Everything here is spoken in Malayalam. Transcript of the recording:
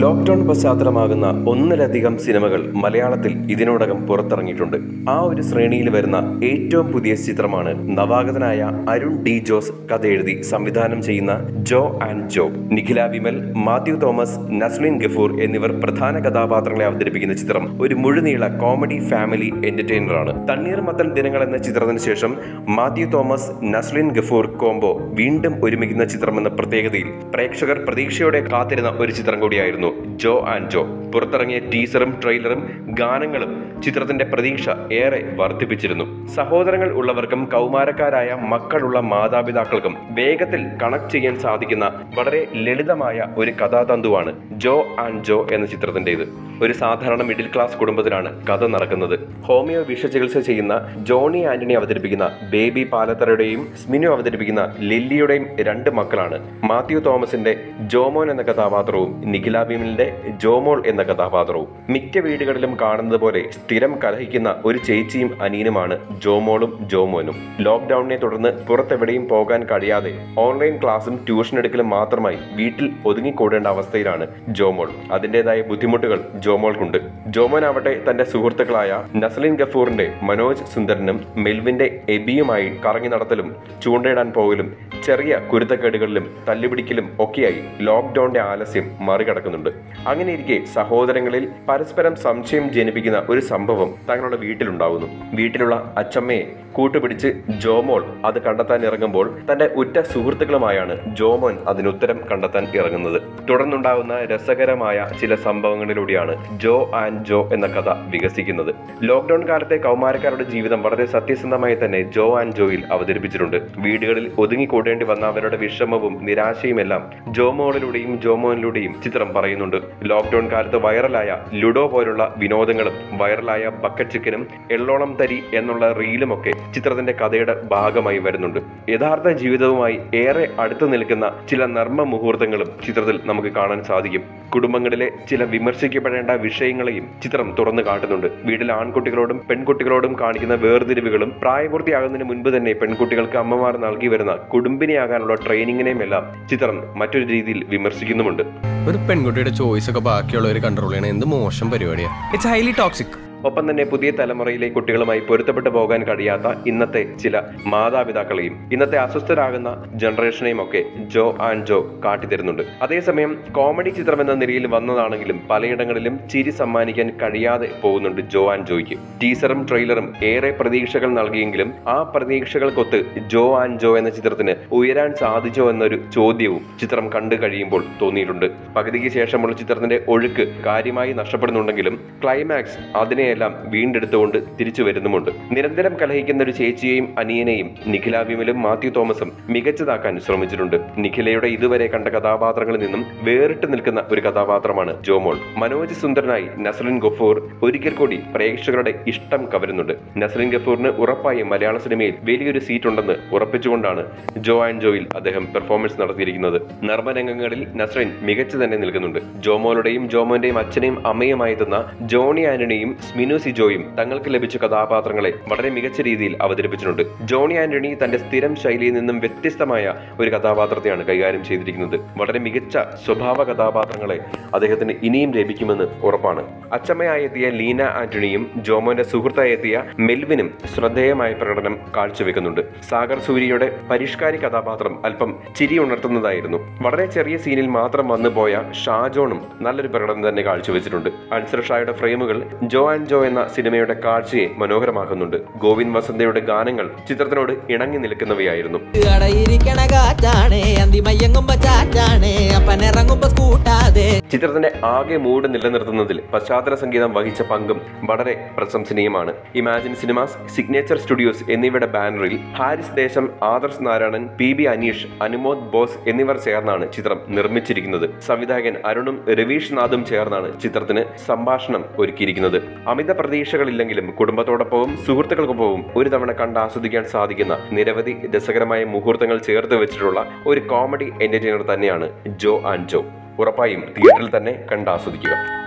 ലോക്ക്ഡൌൺ പശ്ചാത്തലമാകുന്ന ഒന്നിലധികം സിനിമകൾ മലയാളത്തിൽ ഇതിനോടകം പുറത്തിറങ്ങിയിട്ടുണ്ട് ആ ഒരു ശ്രേണിയിൽ വരുന്ന ഏറ്റവും പുതിയ ചിത്രമാണ് നവാഗതനായ അരുൺ ഡി ജോസ് കഥ എഴുതി സംവിധാനം ചെയ്യുന്ന Jo and Jo Nikhila Vimal Mathew Thomas Naslen Gafoor എന്നിവർ പ്രധാന കഥാപാത്രങ്ങളെ അവതരിപ്പിക്കുന്ന ചിത്രം ഒരു മുഴുനീള കോമഡി ഫാമിലി എന്റർടൈനർ ആണ് തണ്ണീർമത്തൻ ദിനങ്ങൾ എന്ന ചിത്രത്തിന് ശേഷം മാത്യു തോമസ് നസ്ലിൻ ഗഫൂർ കോംബോ വീണ്ടും ഒരുമിക്കുന്ന ചിത്രമെന്ന പ്രത്യേകതയിൽ പ്രേക്ഷകർ പ്രതീക്ഷയോടെ കാത്തിരുന്ന ഒരു ചിത്രം കൂടിയായിരുന്നു ജോ ആൻഡ് ജോ പുറത്തിറങ്ങിയ ടീസറും ട്രെയിലറും ഗാനങ്ങളും ചിത്രത്തിന്റെ പ്രതീക്ഷ ഏറെ വർദ്ധിപ്പിച്ചിരുന്നു സഹോദരങ്ങൾ ഉള്ളവർക്കും കൗമാരക്കാരായ മക്കളുള്ള മാതാപിതാക്കൾക്കും വേഗത്തിൽ കണക്ട് ചെയ്യാൻ സാധിക്കുന്ന വളരെ ലളിതമായ ഒരു കഥാതന്തുവാണ് ജോ ആൻഡ് ജോ എന്ന ചിത്രത്തിൻ്റെത് ഒരു സാധാരണ മിഡിൽ ക്ലാസ് കുടുംബത്തിലാണ് കഥ നടക്കുന്നത് ഹോമിയോ വിഷചികിത്സ ചെയ്യുന്ന ജോണി ആന്റണി അവതരിപ്പിക്കുന്ന ബേബി പാലത്തറയുടെയും സ്മിനു അവതരിപ്പിക്കുന്ന ലില്ലിയുടെയും രണ്ട് മക്കളാണ് മാത്യു തോമസിന്റെ ജോമോൻ എന്ന കഥാപാത്രവും നിഖില ഭീമലിന്റെ ജോമോൾ എന്ന കഥാപാത്രവും മിക്ക വീടുകളിലും കാണുന്നത് പോലെ സ്ഥിരം കലഹിക്കുന്ന ഒരു ചേച്ചിയും അനിയനുമാണ് ജോമോളും ജോമോനും ലോക്ക്ഡൌണിനെ തുടർന്ന് പുറത്തെവിടെയും പോകാൻ കഴിയാതെ ഓൺലൈൻ ക്ലാസും ട്യൂഷൻ എടുക്കലും മാത്രമായി വീട്ടിൽ ഒതുങ്ങിക്കൂടേണ്ട അവസ്ഥയിലാണ് ജോമോൾ അതിൻ്റെതായ ബുദ്ധിമുട്ടുകൾ ജോമോൾക്കുണ്ട് ജോമോനാവട്ടെ തന്റെ സുഹൃത്തുക്കളായ നസ്ലിൻ ഗഫൂറിന്റെ മനോജ് സുന്ദരനും മെൽവിന്റെ എബിയുമായി കറങ്ങി നടത്തലും ചൂണ്ടയിടാൻ പോകലും ചെറിയ കുരുത്തക്കേടുകളിലും തല്ലുപിടിക്കലും ഒക്കെയായി ലോക്ക്ഡൌണിന്റെ ആലസ്യം മറികടക്കുന്നുണ്ട് അങ്ങനെയിരിക്കെ സഹോദരങ്ങളിൽ പരസ്പരം സംശയം ജനിപ്പിക്കുന്ന ഒരു സംഭവം തങ്ങളുടെ വീട്ടിലുണ്ടാകുന്നു വീട്ടിലുള്ള അച്ചമ്മയെ കൂട്ടുപിടിച്ച് ജോമോൾ അത് കണ്ടെത്താൻ ഇറങ്ങുമ്പോൾ തന്റെ ഉറ്റ സുഹൃത്തുക്കളുമായാണ് ജോമോൻ അതിനുത്തരം കണ്ടെത്താൻ ഇറങ്ങുന്നത് തുടർന്നുണ്ടാകുന്ന രസകരമായ ചില സംഭവങ്ങളിലൂടെയാണ് ജോ ആൻഡ് ജോ എന്ന കഥ വികസിക്കുന്നത് ലോക്ക്ഡൌൺ കാലത്തെ കൗമാരക്കാരുടെ ജീവിതം വളരെ സത്യസന്ധമായി തന്നെ ജോ ആൻഡ് ജോയിൽ അവതരിപ്പിച്ചിട്ടുണ്ട് വീടുകളിൽ ഒതുങ്ങിക്കൂടേണ്ടി വന്ന അവരുടെ വിഷമവും നിരാശയുമെല്ലാം ജോമോളിലൂടെയും ജോമോനിലൂടെയും ചിത്രം പറയുന്നുണ്ട് ലോക്ക്ഡൌൺ കാലത്ത് വൈറലായ ലുഡോ പോലുള്ള വിനോദങ്ങളും വൈറലായ ബക്കറ്റ് ചിക്കനും എള്ളോളം തരി എന്നുള്ള റീലുമൊക്കെ ചിത്രത്തിന്റെ കഥയുടെ ഭാഗമായി വരുന്നുണ്ട് യഥാർത്ഥ ജീവിതവുമായി ഏറെ അടുത്തു നിൽക്കുന്ന ചില നർമ്മ മുഹൂർത്തങ്ങളും ചിത്രത്തിൽ നമുക്ക് കാണാൻ സാധിക്കും കുടുംബങ്ങളിലെ ചില വിമർശിക്കപ്പെടേണ്ട വിഷയങ്ങളെയും ചിത്രം തുറന്നു കാട്ടുന്നുണ്ട് വീട്ടിലെ ആൺകുട്ടികളോടും പെൺകുട്ടികളോടും കാണിക്കുന്ന വേർതിരിവുകളും പ്രായപൂർത്തിയാകുന്നതിന് മുൻപ് തന്നെ പെൺകുട്ടികൾക്ക് അമ്മമാർ നൽകി വരുന്ന കുടുംബിനിയാകാനുള്ള ട്രെയിനിങ്ങിനെയും എല്ലാം ചിത്രം മറ്റൊരു രീതിയിൽ വിമർശിക്കുന്നുമുണ്ട് ഒരു പെൺകുട്ടിയുടെ ചോയ്സ് ഒക്കെ ബാക്കിയുള്ളവർ കൺട്രോൾ ചെയ്യണത് എന്ത് മോശം പരിപാടിയാണ് ഇറ്റ്സ് ഹൈലി ടോക്സിക് ഒപ്പം തന്നെ പുതിയ തലമുറയിലെ കുട്ടികളുമായി പൊരുത്തപ്പെട്ടു പോകാൻ കഴിയാത്ത ഇന്നത്തെ ചില മാതാപിതാക്കളെയും ഇന്നത്തെ അസ്വസ്ഥരാകുന്ന ജനറേഷനെയും ഒക്കെ ജോ ആൻഡ് ജോ കാട്ടിത്തരുന്നുണ്ട് അതേസമയം കോമഡി ചിത്രം എന്ന നിലയിൽ വന്നതാണെങ്കിലും പലയിടങ്ങളിലും ചിരി സമ്മാനിക്കാൻ കഴിയാതെ പോകുന്നുണ്ട് ജോ ആൻഡ് ജോയ്ക്ക് ടീസറും ട്രെയിലറും ഏറെ പ്രതീക്ഷകൾ നൽകിയെങ്കിലും ആ പ്രതീക്ഷകൾക്കൊത്ത് ജോ ആൻഡ് ജോ എന്ന ചിത്രത്തിന് ഉയരാൻ സാധിച്ചോ എന്നൊരു ചോദ്യവും ചിത്രം കണ്ടു കഴിയുമ്പോൾ തോന്നിയിട്ടുണ്ട് പകുതിക്ക് ശേഷമുള്ള ചിത്രത്തിന്റെ ഒഴുക്ക് കാര്യമായി നഷ്ടപ്പെടുന്നുണ്ടെങ്കിലും ക്ലൈമാക്സ് അതിനെയെല്ലാം വീണ്ടെടുത്തുകൊണ്ട് തിരിച്ചു വരുന്നുമുണ്ട് നിരന്തരം കലഹിക്കുന്ന ഒരു ചേച്ചിയെയും അനിയനെയും നിഖില വിമലും മാത്യു തോമസും മികച്ചതാക്കാൻ ശ്രമിച്ചിട്ടുണ്ട് നിഖിലയുടെ ഇതുവരെ കണ്ട കഥാപാത്രങ്ങളിൽ നിന്നും വേറിട്ട് നിൽക്കുന്ന ഒരു കഥാപാത്രമാണ് ജോമോൾ മനോജ് സുന്ദരനായി നസ്ലിൻ ഗഫൂർ ഒരിക്കൽ കൂടി പ്രേക്ഷകരുടെ ഇഷ്ടം കവരുന്നുണ്ട് നസ്ലിൻ ഗഫൂറിന് ഉറപ്പായും മലയാള സിനിമയിൽ വലിയൊരു സീറ്റ് ഉണ്ടെന്ന് ഉറപ്പിച്ചുകൊണ്ടാണ് ജോ ആൻഡ് ജോയിൽ അദ്ദേഹം പെർഫോമൻസ് നടത്തിയിരിക്കുന്നത് നർമ്മരംഗങ്ങളിൽ നസ്രിൻ മികച്ചു തന്നെ നിൽക്കുന്നുണ്ട് ജോമോളുടെയും ജോമോന്റെയും അച്ഛനെയും അമ്മയുമായി എത്തുന്ന ജോണി ആന്റണിയും സ്മിനു സിജോയും തങ്ങൾക്ക് ലഭിച്ച കഥാപാത്രങ്ങളെ വളരെ മികച്ച രീതിയിൽ അവതരിപ്പിച്ചിട്ടുണ്ട് ജോണി ആന്റണി തന്റെ സ്ഥിരം ശൈലിയിൽ നിന്നും വ്യത്യസ്തമായ ഒരു കഥാപാത്രത്തെയാണ് കൈകാര്യം ചെയ്തിരിക്കുന്നത് വളരെ മികച്ച സ്വഭാവ കഥാപാത്രങ്ങളെ അദ്ദേഹത്തിന് ഇനിയും ലഭിക്കുമെന്ന് ഉറപ്പാണ് അച്ചമ്മയായി എത്തിയ ലീന ആന്റണിയും ജോമോന്റെ സുഹൃത്തായി എത്തിയ മെൽവിനും ശ്രദ്ധേയമായ പ്രകടനം കാഴ്ചവെക്കുന്നുണ്ട് സാഗർ സൂര്യയുടെ പരിഷ്കാരി കഥാപാത്രം അല്പം ചിരി ഉണർത്തുന്നതായിരുന്നു വളരെ ചെറിയ സീനിൽ മാത്രം വന്നുപോയ ഷാജോണും നല്ലൊരു പ്രകടനം തന്നെ കാഴ്ചവെച്ചിട്ടുണ്ട് അൻസർ ഷായുടെ ഫ്രെയിമുകൾ ജോ ആൻഡ് ജോ എന്ന സിനിമയുടെ കാഴ്ചയെ മനോഹരമാക്കുന്നുണ്ട് ഗോവിന്ദ് വസന്തയുടെ ഗാനങ്ങൾ ചിത്രത്തിനോട് ഇണങ്ങി നിൽക്കുന്നവയായിരുന്നു അടയിരിക്കണ കാറ്റാണ് അന്തി മയ്യങ്ങുമ്പോ ചാറ്റാണ് അപ്പനിറങ്ങുമ്പോ സ്കൂട്ടാതെ ചിത്രത്തിന്റെ ആകെ മൂഡ് നിലനിർത്തുന്നതിൽ പശ്ചാത്തല സംഗീതം വഹിച്ച പങ്കും വളരെ പ്രശംസനീയമാണ് ഇമാജിൻ സിനിമാസ് സിഗ്നേച്ചർ സ്റ്റുഡിയോസ് എന്നിവയുടെ ബാനറിൽ ഹാരിസ് ദേശം ആദർശ് നാരായണൻ പി ബി അനീഷ് അനുമോദ് ബോസ് എന്നിവർ ചേർന്നാണ് ചിത്രം നിർമ്മിച്ചിരിക്കുന്നത് സംവിധായകൻ അരുണും രവീഷ് നാഥും ചേർന്നാണ് ചിത്രത്തിന് സംഭാഷണം ഒരുക്കിയിരിക്കുന്നത് അമിത പ്രതീക്ഷകളില്ലെങ്കിലും കുടുംബത്തോടൊപ്പവും സുഹൃത്തുക്കൾക്കൊപ്പവും ഒരു തവണ കണ്ട് ആസ്വദിക്കാൻ സാധിക്കുന്ന നിരവധി രസകരമായ മുഹൂർത്തങ്ങൾ ചേർത്ത് വെച്ചിട്ടുള്ള ഒരു കോമഡി എന്റർടൈനർ തന്നെയാണ് ജോ ആൻഡ് ജോ ഉറപ്പായും തിയേറ്ററിൽ തന്നെ കണ്ട് ആസ്വദിക്കുക